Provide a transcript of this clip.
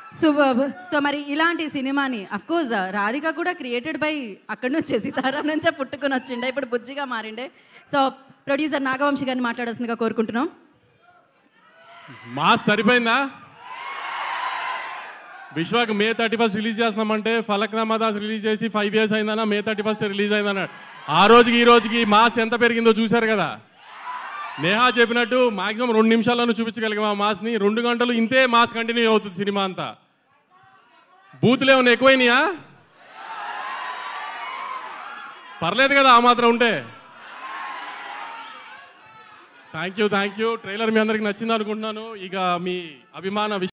super so మరి ఇలాంటి సినిమాని అఫ్ కోర్స్ రాధిక కూడా క్రియేటెడ్ బై అక్కడి నుంచే సితారా నుంచే పుట్టుకొని వచ్చిండే ఇప్పుడు బుజ్జిగా మారిండే సో ప్రొడ్యూసర్ నాగవంశి గారిని మాట్లాడాల్సిందిగా కోరుకుంటున్నాం మాస్ సరిపోయిందా Vishwak May thirty first release చేస్తున్నామంటే ఫలక్నామా దాస్ రిలీజ్ చేసి ఫైవ్ ఇయర్స్ అయిందన్నా మే థర్టీ ఫస్ట్ రిలీజ్ అయిందన్నాడు ఆ రోజుకి ఈ రోజుకి మాస్ ఎంత పెరిగిందో చూశారు కదా నేహా చెప్పినట్టు మాక్సిమం రెండు నిమిషాలను చూపించగలిగాం ఆ మాస్ని రెండు గంటలు ఇంతే మాస్ కంటిన్యూ అవుతుంది సినిమా అంతా బూతులు ఏమైనా ఎక్కువైనాయా పర్లేదు కదా ఆ మాత్రం ఉంటే thank you thank you trailer మీ అందరికి నచ్చింది అనుకుంటున్నాను ఇక మీ అభిమాన